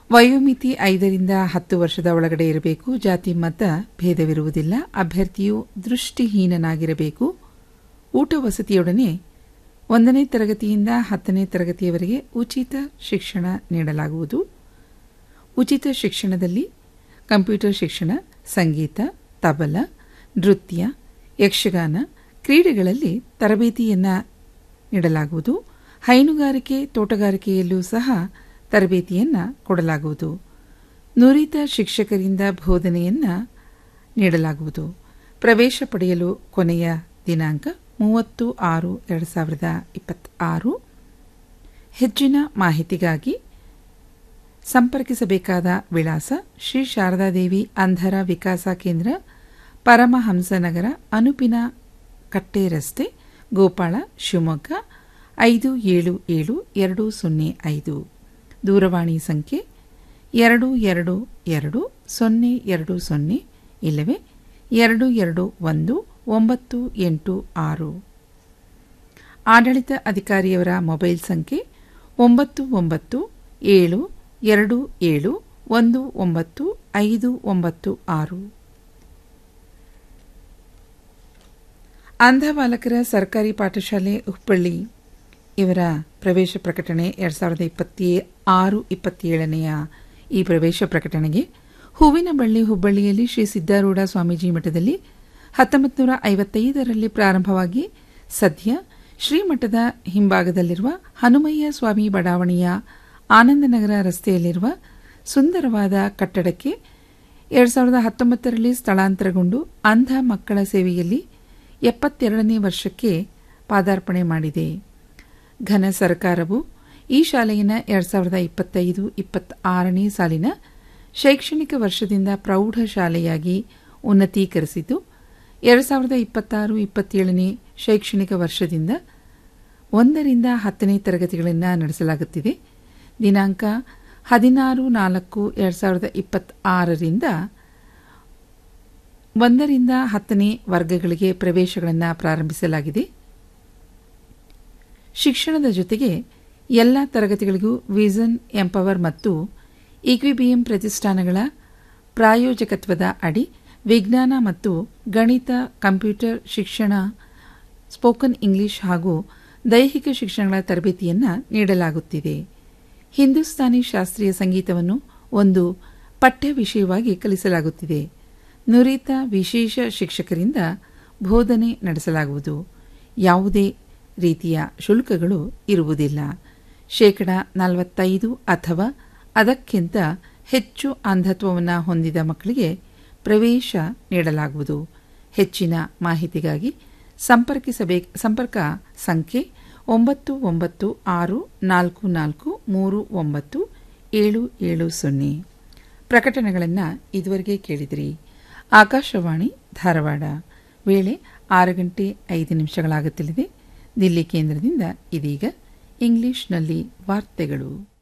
ವಯೋಮಿತಿ ಐದರಿಂದ ಹತ್ತು ವರ್ಷದ ಒಳಗಡೆ ಇರಬೇಕು ಜಾತಿ ಮತ ಭೇದವಿರುವುದಿಲ್ಲ ಅಭ್ಯರ್ಥಿಯು ದೃಷ್ಟಿಹೀನನಾಗಿರಬೇಕು ಊಟ ವಸತಿಯೊಡನೆ ಒಂದನೇ ತರಗತಿಯಿಂದ ಹತ್ತನೇ ತರಗತಿಯವರೆಗೆ ಉಚಿತ ಶಿಕ್ಷಣ ನೀಡಲಾಗುವುದು ಉಚಿತ ಶಿಕ್ಷಣದಲ್ಲಿ ಕಂಪ್ಯೂಟರ್ ಶಿಕ್ಷಣ ಸಂಗೀತ ತಬಲ ನೃತ್ಯ ಯಕ್ಷಗಾನ ಕ್ರೀಡೆಗಳಲ್ಲಿ ತರಬೇತಿಯನ್ನು ನೀಡಲಾಗುವುದು ಹೈನುಗಾರಿಕೆ ತೋಟಗಾರಿಕೆಯಲ್ಲೂ ಸಹ ತರಬೇತಿಯನ್ನು ಕೊಡಲಾಗುವುದು ನುರಿತ ಶಿಕ್ಷಕರಿಂದ ಬೋಧನೆಯನ್ನು ನೀಡಲಾಗುವುದು ಪ್ರವೇಶ ಪಡೆಯಲು ಕೊನೆಯ ದಿನಾಂಕ ಮೂವತ್ತು ಆರು ಎರಡು ಸಾವಿರದ ಇಪ್ಪತ್ತಾರು ಹೆಚ್ಚಿನ ಮಾಹಿತಿಗಾಗಿ ಸಂಪರ್ಕಿಸಬೇಕಾದ ವಿಳಾಸ ಶ್ರೀ ಶಾರದಾದೇವಿ ಅಂಧರ ವಿಕಾಸ ಕೇಂದ್ರ ಪರಮಹಂಸನಗರ ಅನುಪಿನ ಕಟ್ಟೆ ರಸ್ತೆ ಗೋಪಾಳ ಶಿವಮೊಗ್ಗ ಐದು ಏಳು ಏಳು ಎರಡು ಸೊನ್ನೆ ಐದು ದೂರವಾಣಿ ಸಂಖ್ಯೆ ಎರಡು ಎರಡು ಎರಡು ಸೊನ್ನೆ ಎರಡು ಸೊನ್ನೆ ಇಲ್ಲವೇ ಎರಡು ಎರಡು ಒಂದು ಒಂಬತ್ತು ಎಂಟು ಆರು ಆಡಳಿತ ಅಧಿಕಾರಿಯವರ ಮೊಬೈಲ್ ಸಂಖ್ಯೆ ಒಂಬತ್ತು ಒಂಬತ್ತು ಏಳು ಎರಡು ಏಳು ಒಂದು ಒಂಬತ್ತು ಐದು ಒಂಬತ್ತು ಆರು ಅಂಧ ಬಾಲಕರ ಸರ್ಕಾರಿ ಪಾಠಶಾಲೆ ಹುಬ್ಬಳ್ಳಿ ಇವರ ಪ್ರವೇಶ ಪ್ರಕಟಣೆ ಎರಡು ಸಾವಿರದ ಇಪ್ಪತ್ತೇ ಆರು ಇಪ್ಪತ್ತೇಳನೆಯ ಈ ಪ್ರವೇಶ ಪ್ರಕಟಣೆಗೆ ಹೂವಿನ ಬಳ್ಳಿ ಹುಬ್ಬಳ್ಳಿಯಲ್ಲಿ ಶ್ರೀ ಸಿದ್ದಾರೂಢ ಸ್ವಾಮೀಜಿ ಮಠದಲ್ಲಿ ಹತ್ತೊಂಬತ್ತು ನೂರ ಐವತ್ತೈದರಲ್ಲಿ ಪ್ರಾರಂಭವಾಗಿ ಸದ್ಯ ಶ್ರೀಮಠದ ಹಿಂಭಾಗದಲ್ಲಿರುವ ಹನುಮಯ್ಯ ಸ್ವಾಮಿ ಬಡಾವಣೆಯ ಆನಂದನಗರ ರಸ್ತೆಯಲ್ಲಿರುವ ಸುಂದರವಾದ ಕಟ್ಟಡಕ್ಕೆ ಎರಡು ಸಾವಿರದ ಹತ್ತೊಂಬತ್ತರಲ್ಲಿ ಸ್ಥಳಾಂತರಗೊಂಡು ಅಂಧ ಮಕ್ಕಳ ಸೇವೆಯಲ್ಲಿ ಎಪ್ಪತ್ತೆರಡನೇ ವರ್ಷಕ್ಕೆ ಪಾದಾರ್ಪಣೆ ಮಾಡಿದೆ ಘನ ಸರ್ಕಾರವು ಈ ಶಾಲೆಯನ್ನು ಎರಡು ಸಾವಿರದ ಇಪ್ಪತ್ತೈದು ಇಪ್ಪತ್ತಾರನೇ ಸಾಲಿನ ಶೈಕ್ಷಣಿಕ ವರ್ಷದಿಂದ ಪ್ರೌಢ ಶಾಲೆಯಾಗಿ ಉನ್ನತೀಕರಿಸಿದ್ದು ಎರಡು ಸಾವಿರದ ಇಪ್ಪತ್ತಾರು ಇಪ್ಪತ್ತೇಳನೇ ಶೈಕ್ಷಣಿಕ ವರ್ಷದಿಂದ ಒಂದರಿಂದ ಹತ್ತನೇ ತರಗತಿಗಳನ್ನು ನಡೆಸಲಾಗುತ್ತಿದೆ ದಿನಾಂಕ ಹದಿನಾರು ನಾಲ್ಕು ಎರಡು ಸಾವಿರದ ಇಪ್ಪತ್ತಾರರಿಂದ ಒಂದರಿಂದ ಹತ್ತನೇ ವರ್ಗಗಳಿಗೆ ಪ್ರವೇಶಗಳನ್ನು ಪ್ರಾರಂಭಿಸಲಾಗಿದೆ ಶಿಕ್ಷಣದ ಜೊತೆಗೆ ಎಲ್ಲ ತರಗತಿಗಳಿಗೂ ವಿಷನ್ ಎಂಪವರ್ ಮತ್ತು ಇಕ್ವಿಬಿಎಂ ಪ್ರತಿಷ್ಠಾನಗಳ ಪ್ರಾಯೋಜಕತ್ವದ ಅಡಿ ವಿಜ್ಞಾನ ಮತ್ತು ಗಣಿತ ಕಂಪ್ಯೂಟರ್ ಶಿಕ್ಷಣ ಸ್ಪೋಕನ್ ಇಂಗ್ಲಿಷ್ ಹಾಗೂ ದೈಹಿಕ ಶಿಕ್ಷಣಗಳ ತರಬೇತಿಯನ್ನು ನೀಡಲಾಗುತ್ತಿದೆ ಹಿಂದೂಸ್ತಾನಿ ಶಾಸ್ತ್ರೀಯ ಸಂಗೀತವನ್ನು ಒಂದು ಪಠ್ಯ ವಿಷಯವಾಗಿ ಕಲಿಸಲಾಗುತ್ತಿದೆ ನುರಿತ ವಿಶೇಷ ಶಿಕ್ಷಕರಿಂದ ಬೋಧನೆ ನಡೆಸಲಾಗುವುದು ಯಾವುದೇ ರೀತಿಯ ಶುಲ್ಕಗಳು ಇರುವುದಿಲ್ಲ ಶೇಕಡ ನಲವತ್ತೈದು ಅಥವಾ ಅದಕ್ಕಿಂತ ಹೆಚ್ಚು ಅಂಧತ್ವವನ್ನು ಹೊಂದಿದ ಮಕ್ಕಳಿಗೆ ಪ್ರವೇಶ ನೀಡಲಾಗುವುದು ಹೆಚ್ಚಿನ ಮಾಹಿತಿಗಾಗಿ ಸಂಪರ್ಕಿಸಬೇಕ ಸಂಪರ್ಕ ಸಂಖ್ಯೆ ಒಂಬತ್ತು ಒಂಬತ್ತು ಆರು ನಾಲ್ಕು ನಾಲ್ಕು ಮೂರು ಒಂಬತ್ತು ಏಳು ಏಳು ಸೊನ್ನೆ ಪ್ರಕಟಣೆಗಳನ್ನು ಇದುವರೆಗೆ ಕೇಳಿದಿರಿ ಆಕಾಶವಾಣಿ ಧಾರವಾಡ ವೇಳೆ ಆರು ಗಂಟೆ ಐದು ನಿಮಿಷಗಳಾಗುತ್ತಲಿದೆ ದಿಲ್ಲಿ ಕೇಂದ್ರದಿಂದ ಇದೀಗ ಇಂಗ್ಲಿಷ್ನಲ್ಲಿ ವಾರ್ತೆಗಳು